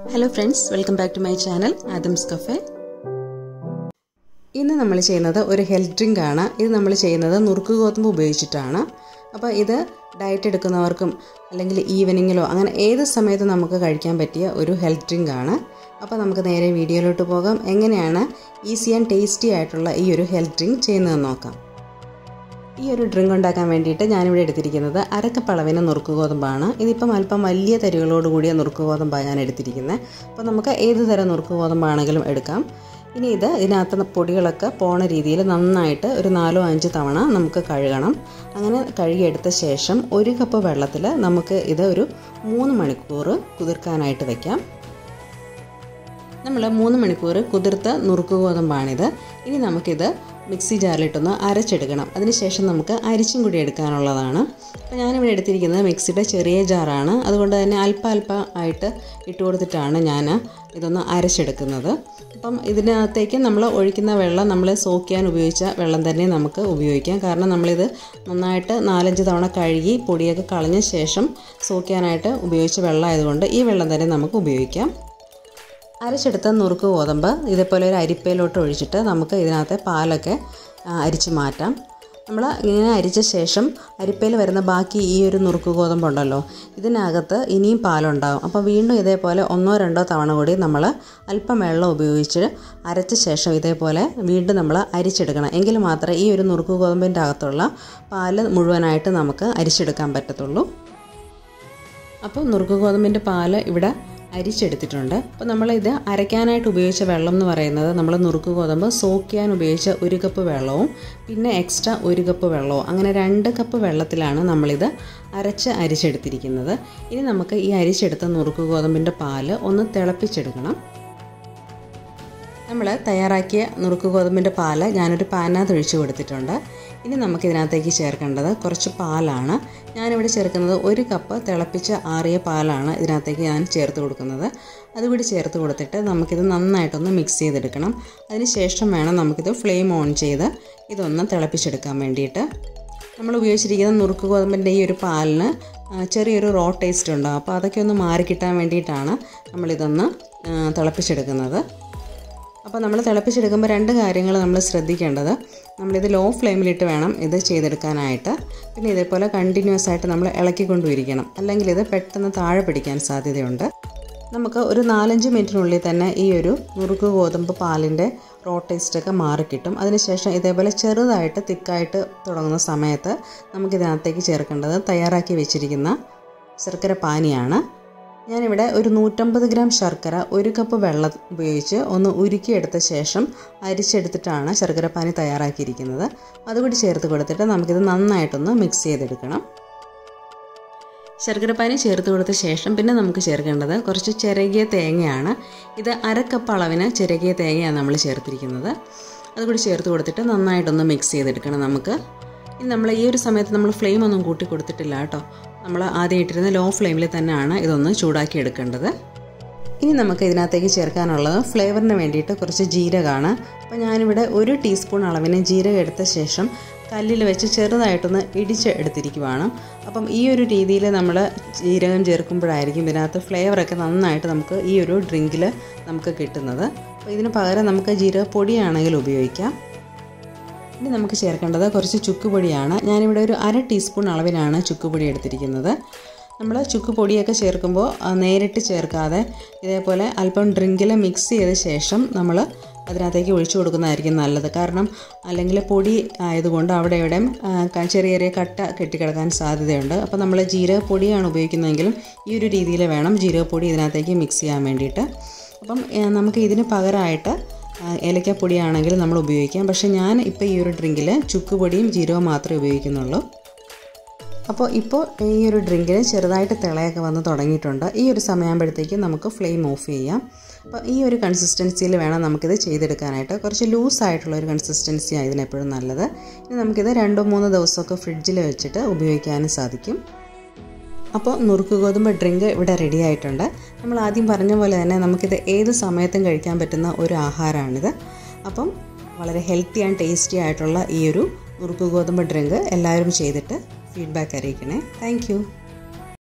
hello friends welcome back to my channel Adams cafe ഇന്ന് നമ്മൾ ചെയ്യുന്നത് ഒരു ഹെൽത്ത് ഡ്രിങ്ക് ആണ് ഇത് നമ്മൾ ചെയ്യുന്നത് നുറുക്ക് ഗോതമ്പ് ഉപയോഗിച്ചിട്ടാണ് അപ്പോൾ ഇത് ഡയറ്റ് എടുക്കുന്നവർക്കും അല്ലെങ്കിൽ ഈവനിങ്ങിലോ അങ്ങനെ ഏത് സമയത്തും നമുക്ക് കഴിക്കാൻ പറ്റിയ ഒരു ഹെൽത്ത് ഡ്രിങ്ക് ആണ് അപ്പോൾ നമുക്ക് നേരെ വീഡിയോയിലോട്ട് പോകാം എങ്ങനെയാണ് ഈസി ആൻഡ് ടേസ്റ്റി ആയിട്ടുള്ള ഈ ഒരു ഹെൽത്ത് ഡ്രിങ്ക് ചെയ്യുന്നതെന്ന് നോക്കാം ഈ ഒരു ഡ്രിങ്ക് ഉണ്ടാക്കാൻ വേണ്ടിയിട്ട് ഞാനിവിടെ എടുത്തിരിക്കുന്നത് അരക്കപ്പ് അളവിന് നുറുക്ക് ഗോതമ്പാണ് ഇതിപ്പം അല്പം വലിയ തരികളോട് കൂടിയ നുറുക്ക് ഗോതമ്പാണ് ഞാൻ എടുത്തിരിക്കുന്നത് അപ്പോൾ നമുക്ക് ഏത് തരം നുറുക്ക് ഗോതമ്പാണെങ്കിലും എടുക്കാം ഇനി ഇത് ഇതിനകത്ത് പൊടികളൊക്കെ പോണ രീതിയിൽ നന്നായിട്ട് ഒരു നാലോ അഞ്ച് തവണ നമുക്ക് കഴുകണം അങ്ങനെ കഴുകിയെടുത്ത ശേഷം ഒരു കപ്പ് വെള്ളത്തിൽ നമുക്ക് ഇത് ഒരു മൂന്ന് മണിക്കൂർ കുതിർക്കാനായിട്ട് വയ്ക്കാം നമ്മൾ മൂന്ന് മണിക്കൂർ കുതിർത്ത നുറുക്ക് ഗോതമ്പാണിത് ഇനി നമുക്കിത് മിക്സി ജാറിലിട്ടൊന്ന് അരച്ചെടുക്കണം അതിനുശേഷം നമുക്ക് അരിച്ചും കൂടി എടുക്കാനുള്ളതാണ് അപ്പോൾ ഞാനിവിടെ എടുത്തിരിക്കുന്നത് മിക്സിയുടെ ചെറിയ ജാറാണ് അതുകൊണ്ട് തന്നെ അല്പ അല്പം ആയിട്ട് ഇട്ട് കൊടുത്തിട്ടാണ് ഞാൻ ഇതൊന്ന് അരച്ചെടുക്കുന്നത് അപ്പം ഇതിനകത്തേക്ക് നമ്മൾ ഒഴിക്കുന്ന വെള്ളം നമ്മൾ സോക്ക് ചെയ്യാൻ ഉപയോഗിച്ച വെള്ളം തന്നെ നമുക്ക് ഉപയോഗിക്കാം കാരണം നമ്മളിത് നന്നായിട്ട് നാലഞ്ച് തവണ കഴുകി പൊടിയൊക്കെ കളഞ്ഞ ശേഷം സോക്ക് ചെയ്യാനായിട്ട് ഉപയോഗിച്ച വെള്ളം ആയതുകൊണ്ട് ഈ വെള്ളം തന്നെ നമുക്ക് ഉപയോഗിക്കാം അരച്ചെടുത്ത നുറുക്ക് ഗോതമ്പ് ഇതേപോലെ ഒരു അരിപ്പയിലോട്ട് ഒഴിച്ചിട്ട് നമുക്ക് ഇതിനകത്തെ പാലൊക്കെ അരിച്ച് മാറ്റാം നമ്മൾ ഇങ്ങനെ അരിച്ച ശേഷം അരിപ്പയിൽ വരുന്ന ബാക്കി ഈ ഒരു നുറുക്ക് ഗോതമ്പുണ്ടല്ലോ ഇതിനകത്ത് ഇനിയും പാലുണ്ടാകും അപ്പോൾ വീണ്ടും ഇതേപോലെ ഒന്നോ രണ്ടോ തവണ കൂടി നമ്മൾ അല്പം വെള്ളം ഉപയോഗിച്ച് അരച്ച ശേഷം ഇതേപോലെ വീണ്ടും നമ്മൾ അരിച്ചെടുക്കണം എങ്കിൽ മാത്രമേ ഈ ഒരു നുറുക്ക് ഗോതമ്പിൻ്റെ അകത്തുള്ള പാല് മുഴുവനായിട്ട് നമുക്ക് അരിച്ചെടുക്കാൻ പറ്റത്തുള്ളൂ അപ്പോൾ നുറുക്ക് ഗോതമ്പിൻ്റെ പാല് ഇവിടെ അരിച്ചെടുത്തിട്ടുണ്ട് അപ്പോൾ നമ്മളിത് അരയ്ക്കാനായിട്ട് ഉപയോഗിച്ച വെള്ളം എന്ന് പറയുന്നത് നമ്മൾ നുറുക്ക് ഗോതമ്പ് സോക്ക് ചെയ്യാൻ ഉപയോഗിച്ച ഒരു കപ്പ് വെള്ളവും പിന്നെ എക്സ്ട്രാ ഒരു കപ്പ് വെള്ളവും അങ്ങനെ രണ്ട് കപ്പ് വെള്ളത്തിലാണ് നമ്മളിത് അരച്ച് അരിച്ചെടുത്തിരിക്കുന്നത് ഇനി നമുക്ക് ഈ അരിച്ചെടുത്ത നുറുക്ക് ഗോതമ്പിൻ്റെ പാല് ഒന്ന് തിളപ്പിച്ചെടുക്കണം നമ്മൾ തയ്യാറാക്കിയ നുറുക്ക് ഗോതമ്പിൻ്റെ പാല് ഞാനൊരു പാനകത്ത് ഒഴിച്ച് കൊടുത്തിട്ടുണ്ട് ഇനി നമുക്ക് ഇതിനകത്തേക്ക് ചേർക്കേണ്ടത് കുറച്ച് പാലാണ് ഞാനിവിടെ ചേർക്കുന്നത് ഒരു കപ്പ് തിളപ്പിച്ച ആറിയ പാലാണ് ഇതിനകത്തേക്ക് ഞാൻ ചേർത്ത് കൊടുക്കുന്നത് അതുകൂടി ചേർത്ത് കൊടുത്തിട്ട് നമുക്കിത് നന്നായിട്ടൊന്ന് മിക്സ് ചെയ്തെടുക്കണം അതിന് ശേഷം വേണം നമുക്കിത് ഫ്ലെയിം ഓൺ ചെയ്ത് ഇതൊന്ന് തിളപ്പിച്ചെടുക്കാൻ വേണ്ടിയിട്ട് നമ്മൾ ഉപയോഗിച്ചിരിക്കുന്ന നുറുക്ക് ഗോതമ്പിൻ്റെ ഈ ഒരു പാലിന് ചെറിയൊരു റോ ടേസ്റ്റ് ഉണ്ടാകും അപ്പോൾ അതൊക്കെ ഒന്ന് മാറിക്കിട്ടാൻ വേണ്ടിയിട്ടാണ് നമ്മളിതൊന്ന് തിളപ്പിച്ചെടുക്കുന്നത് അപ്പോൾ നമ്മൾ തിളപ്പിച്ചെടുക്കുമ്പോൾ രണ്ട് കാര്യങ്ങൾ നമ്മൾ ശ്രദ്ധിക്കേണ്ടത് നമ്മളിത് ലോ ഫ്ലെയിമിലിട്ട് വേണം ഇത് ചെയ്തെടുക്കാനായിട്ട് പിന്നെ ഇതേപോലെ കണ്ടിന്യൂസ് ആയിട്ട് നമ്മൾ ഇളക്കിക്കൊണ്ടിരിക്കണം അല്ലെങ്കിൽ ഇത് പെട്ടെന്ന് താഴെ പിടിക്കാൻ സാധ്യതയുണ്ട് നമുക്ക് ഒരു നാലഞ്ച് മിനിറ്റിനുള്ളിൽ തന്നെ ഈ ഒരു നുറുക്ക് ഗോതമ്പ് പാലിൻ്റെ റോ ടേസ്റ്റൊക്കെ മാറിക്കിട്ടും അതിനുശേഷം ഇതേപോലെ ചെറുതായിട്ട് തിക്കായിട്ട് തുടങ്ങുന്ന സമയത്ത് നമുക്കിതിനകത്തേക്ക് ചേർക്കേണ്ടത് തയ്യാറാക്കി വെച്ചിരിക്കുന്ന ശർക്കര പാനിയാണ് ഞാനിവിടെ ഒരു നൂറ്റമ്പത് ഗ്രാം ശർക്കര ഒരു കപ്പ് വെള്ളം ഉപയോഗിച്ച് ഒന്ന് ഉരുക്കിയെടുത്ത ശേഷം അരിച്ചെടുത്തിട്ടാണ് ശർക്കര പാനി തയ്യാറാക്കിയിരിക്കുന്നത് അതുകൂടി ചേർത്ത് കൊടുത്തിട്ട് നമുക്കിത് നന്നായിട്ടൊന്ന് മിക്സ് ചെയ്തെടുക്കണം ശർക്കരപ്പാനി ചേർത്ത് കൊടുത്ത ശേഷം പിന്നെ നമുക്ക് ചേർക്കേണ്ടത് കുറച്ച് ചിരകിയ തേങ്ങയാണ് ഇത് അര കപ്പ് അളവിന് ചിരകിയ തേങ്ങയാണ് നമ്മൾ ചേർത്തിരിക്കുന്നത് അതുകൂടി ചേർത്ത് കൊടുത്തിട്ട് നന്നായിട്ടൊന്ന് മിക്സ് ചെയ്തെടുക്കണം നമുക്ക് ഇനി നമ്മൾ ഈ ഒരു സമയത്ത് നമ്മൾ ഫ്ലെയിം ഒന്നും കൂട്ടി കൊടുത്തിട്ടില്ല കേട്ടോ നമ്മൾ ആദ്യം ഇട്ടിരുന്ന ലോ ഫ്ലെയിമിൽ തന്നെയാണ് ഇതൊന്ന് ചൂടാക്കി എടുക്കേണ്ടത് ഇനി നമുക്ക് ഇതിനകത്തേക്ക് ചേർക്കാനുള്ളത് ഫ്ലേവറിന് വേണ്ടിയിട്ട് കുറച്ച് ജീരകമാണ് അപ്പോൾ ഞാനിവിടെ ഒരു ടീസ്പൂൺ അളവിന് ജീരകം എടുത്ത ശേഷം കല്ലിൽ വെച്ച് ചെറുതായിട്ടൊന്ന് ഇടിച്ച് എടുത്തിരിക്കുവാണ് അപ്പം ഈ ഒരു രീതിയിൽ നമ്മൾ ജീരകം ചേർക്കുമ്പോഴായിരിക്കും ഇതിനകത്ത് ഫ്ലേവറൊക്കെ നന്നായിട്ട് നമുക്ക് ഈ ഒരു ഡ്രിങ്കിൽ നമുക്ക് കിട്ടുന്നത് അപ്പോൾ ഇതിന് പകരം നമുക്ക് ജീരകപ്പൊടിയാണെങ്കിൽ ഉപയോഗിക്കാം ഇനി നമുക്ക് ചേർക്കേണ്ടത് കുറച്ച് ചുക്കുപൊടിയാണ് ഞാനിവിടെ ഒരു അര ടീസ്പൂൺ അളവിലാണ് ചുക്കുപൊടി എടുത്തിരിക്കുന്നത് നമ്മൾ ചുക്ക് പൊടിയൊക്കെ ചേർക്കുമ്പോൾ നേരിട്ട് ചേർക്കാതെ ഇതേപോലെ അല്പം ഡ്രിങ്കിൽ മിക്സ് ചെയ്ത ശേഷം നമ്മൾ അതിനകത്തേക്ക് ഒഴിച്ചു കൊടുക്കുന്നതായിരിക്കും നല്ലത് കാരണം അല്ലെങ്കിൽ പൊടി ആയതുകൊണ്ട് അവിടെ ഇവിടെ ചെറിയ ചെറിയ കട്ട കെട്ടിക്കിടക്കാൻ സാധ്യതയുണ്ട് അപ്പോൾ നമ്മൾ ജീരകപ്പൊടിയാണ് ഉപയോഗിക്കുന്നതെങ്കിലും ഈ ഒരു രീതിയിൽ വേണം ജീരകപ്പൊടി ഇതിനകത്തേക്ക് മിക്സ് ചെയ്യാൻ വേണ്ടിയിട്ട് അപ്പം നമുക്ക് ഇതിന് പകരമായിട്ട് ഏലക്കപ്പൊടിയാണെങ്കിൽ നമ്മൾ ഉപയോഗിക്കാം പക്ഷേ ഞാൻ ഇപ്പോൾ ഈ ഒരു ഡ്രിങ്കിൽ ചുക്കുപൊടിയും ജീരകവും മാത്രമേ ഉപയോഗിക്കുന്നുള്ളൂ അപ്പോൾ ഇപ്പോൾ ഈ ഒരു ഡ്രിങ്കിന് ചെറുതായിട്ട് തിളയൊക്കെ വന്ന് തുടങ്ങിയിട്ടുണ്ട് ഈ ഒരു സമയമാകുമ്പോഴത്തേക്കും നമുക്ക് ഫ്ലെയിം ഓഫ് ചെയ്യാം അപ്പോൾ ഈ ഒരു കൺസിസ്റ്റൻസിയിൽ വേണം നമുക്കിത് ചെയ്തെടുക്കാനായിട്ട് കുറച്ച് ലൂസായിട്ടുള്ള ഒരു കൺസിസ്റ്റൻസിയാണ് ഇതിനെപ്പോഴും നല്ലത് ഇനി നമുക്കിത് രണ്ടോ മൂന്നോ ദിവസമൊക്കെ ഫ്രിഡ്ജിൽ വെച്ചിട്ട് ഉപയോഗിക്കാനും സാധിക്കും അപ്പോൾ നുറുക്ക് ഗോതമ്പ് ഡ്രിങ്ക് ഇവിടെ റെഡി ആയിട്ടുണ്ട് നമ്മൾ ആദ്യം പറഞ്ഞ പോലെ തന്നെ നമുക്കിത് ഏത് സമയത്തും കഴിക്കാൻ പറ്റുന്ന ഒരു ആഹാരമാണിത് അപ്പം വളരെ ഹെൽത്തി ആൻഡ് ടേസ്റ്റി ആയിട്ടുള്ള ഈ ഒരു നുറുക്ക് ഗോതമ്പ് ഡ്രിങ്ക് എല്ലാവരും ചെയ്തിട്ട് ഫീഡ്ബാക്ക് അറിയിക്കണേ താങ്ക്